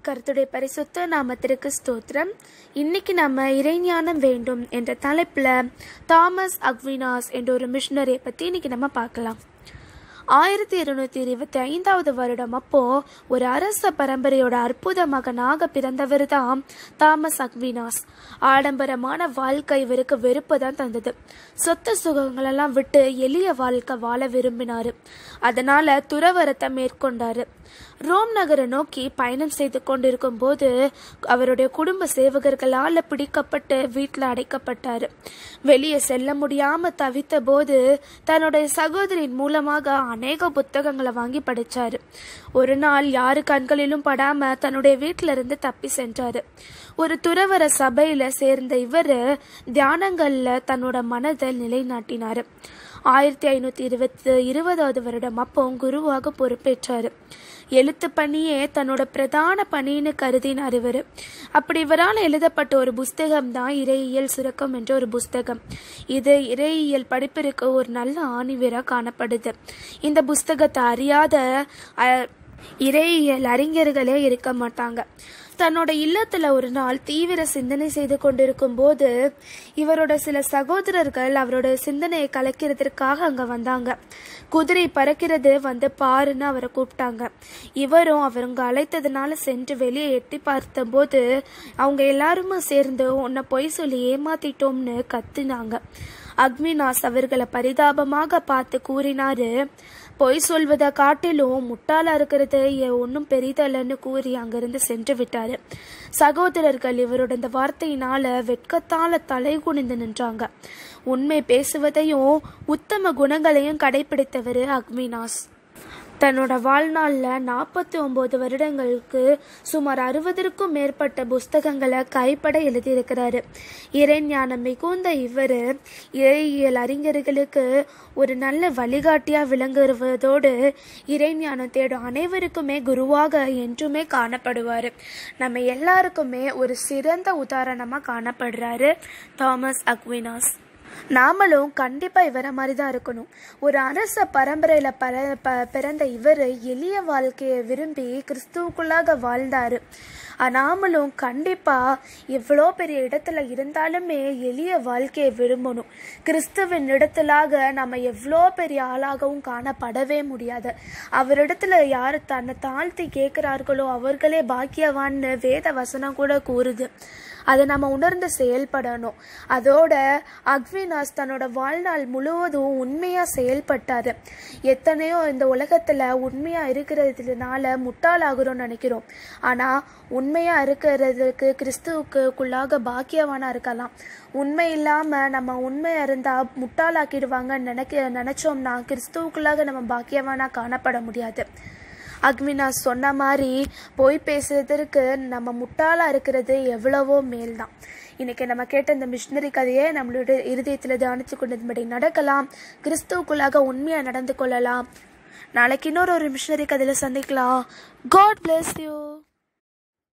கருத்துடைய பரிசுத்த நாமத்திற்கு ஸ்தோத்திரம் இன்னைக்கு நம்ம இறைஞானம் வேண்டும் என்ற தலைப்பில் தாமஸ் அக்வினாஸ் என்ற ஒரு மிஷினரியை பற்றி இன்னைக்கு நம்ம பார்க்கலாம் ஆயிரத்தி இருநூத்தி இருபத்தி ஐந்தாவது வருடம் அப்போ ஒரு அரச பரம்பரையோட அற்புத மகனாக பிறந்தவர் தான் தாமஸ் அக்வினாஸ் ஆடம்பரமான வாழ்க்கை இவருக்கு வெறுப்பு தான் தந்தது சொத்து சுகங்களெல்லாம் விட்டு எளிய வாழ்க்கை வாழ விரும்பினாரு அதனால துறவரத்தை மேற்கொண்டாரு ரோம் நகரை நோக்கி பயணம் செய்து கொண்டிருக்கும் போது அவருடைய குடும்ப சேவகர்களால் பிடிக்கப்பட்டு வீட்டில் அடைக்கப்பட்டார் வெளியே செல்ல முடியாம தவித்த போது தன்னுடைய சகோதரின் மூலமாக அநேக புத்தகங்களை வாங்கி படிச்சாரு ஒரு நாள் யாரு கண்களிலும் படாம தன்னுடைய வீட்டில இருந்து தப்பி சென்றாரு ஒரு துறவர சபையில சேர்ந்த இவர் தியானங்கள்ல தன்னோட மனதை நிலைநாட்டினாரு ஆயிரத்தி ஐநூத்தி இருபத்தி இருபதாவது வருடம் அப்போ குருவாக பொறுப்பேற்றாரு எழுத்து பணியே தன்னோட பிரதான பணின்னு கருதினார் இவர் அப்படி இவரால் எழுதப்பட்ட ஒரு புஸ்தகம் தான் இறையியல் சுரக்கம் என்ற ஒரு புஸ்தகம் இது இறையியல் படிப்பிற்கு ஒரு நல்ல ஆணிவராக காணப்படுது இந்த புஸ்தகத்தை அறியாத அஹ், இறையியல் அறிஞர்களே இருக்க மாட்டாங்க தன்னோட இல்லத்துல ஒரு நாள் தீவிர சிந்தனை செய்து கொண்டிருக்கும் போது இவரோட சில சகோதரர்கள் அவரோட சிந்தனையை கலைக்கிறதுக்காக அங்க வந்தாங்க குதிரை பறக்கிறது வந்து பாருன்னு அவரை கூப்பிட்டாங்க இவரும் அவருங்க அழைத்ததுனால சென்று வெளியே எட்டி பார்த்தபோது அவங்க எல்லாருமே சேர்ந்து உன்னை பொய் சொல்லி ஏமாத்திட்டோம்னு கத்துனாங்க அக்மினாஸ் அவர்களை பரிதாபமாக பார்த்து கூறினாரு பொய் சொல்வதை காட்டிலும் முட்டாளா இருக்கிறது ஒன்றும் பெரிதல்லன்னு கூறி அங்கிருந்து சென்று விட்டாரு சகோதரர்கள் இவரோட இந்த வார்த்தையினால வெட்கத்தால தலை குனிந்து நின்றாங்க உண்மை பேசுவதையும் உத்தம குணங்களையும் கடைபிடித்தவர் அக்மினாஸ் தன்னோட வாழ்நாளில் நாற்பத்தி ஒம்பது வருடங்களுக்கு சுமார் அறுபதற்கும் மேற்பட்ட புஸ்தகங்களை கைப்பட எழுதியிருக்கிறாரு இறைஞானம் மிகுந்த இவர் இறையியல் அறிஞர்களுக்கு ஒரு நல்ல வழிகாட்டியாக விளங்குவதோடு இறைஞானம் தேடும் அனைவருக்குமே குருவாக என்றுமே காணப்படுவார் நம்ம எல்லாருக்குமே ஒரு சிறந்த உதாரணமாக காணப்படுறாரு தாமஸ் அக்வினாஸ் நாமளும் கண்டிப்பாக இவரை மாதிரி தான் இருக்கணும் ஒரு அரச பரம்பரையில் பர ப பிறந்த இவர் எளிய வாழ்க்கையை விரும்பி கிறிஸ்துவுக்குள்ளாக வாழ்ந்தார் நாமளும் கண்டிப்பாக எவ்வளோ பெரிய இடத்துல இருந்தாலுமே எளிய வாழ்க்கையை விரும்பணும் கிறிஸ்துவின் இடத்துலாக நம்ம எவ்வளோ பெரிய ஆளாகவும் காணப்படவே முடியாது அவரிடத்துல யார் தன்னை தாழ்த்தி கேட்குறார்களோ அவர்களே பாக்கியவான்னு வேத வசனம் கூட கூறுது அதை நம்ம உணர்ந்து செயல்படணும் அதோட அக்வினாஸ் தன்னோட வாழ்நாள் முழுவதும் உண்மையாக செயல்பட்டார் எத்தனையோ இந்த உலகத்தில் உண்மையாக இருக்கிறதுனால முட்டாளாகிறோம்னு நினைக்கிறோம் ஆனால் உண்மையாக இருக்கிறதுக்கு கிறிஸ்துவுக்குள்ளாக பாக்கியவானாக இருக்கலாம் உண்மை இல்லாமல் நம்ம உண்மையாக இருந்தால் முட்டாளாக்கிடுவாங்கன்னு நினைக்க நினச்சோம்னா கிறிஸ்துவுக்குள்ளாக நம்ம பாக்கியவானாக காணப்பட முடியாது அக்வினா சொன்ன மாதிரி பொய் பேசுறதற்கு நம்ம முட்டாளாக இருக்கிறது எவ்வளவோ மேல் தான் இன்னைக்கு நம்ம கேட்ட இந்த மிஷினரி கதையை நம்மளோட இருதயத்தில் தியானித்து கொண்டதுபடி நடக்கலாம் கிறிஸ்துவுக்குள்ளாக உண்மையாக நடந்து கொள்ளலாம் நாளைக்கு இன்னொரு ஒரு மிஷினரி கதையில் சந்திக்கலாம் காட் bless யூ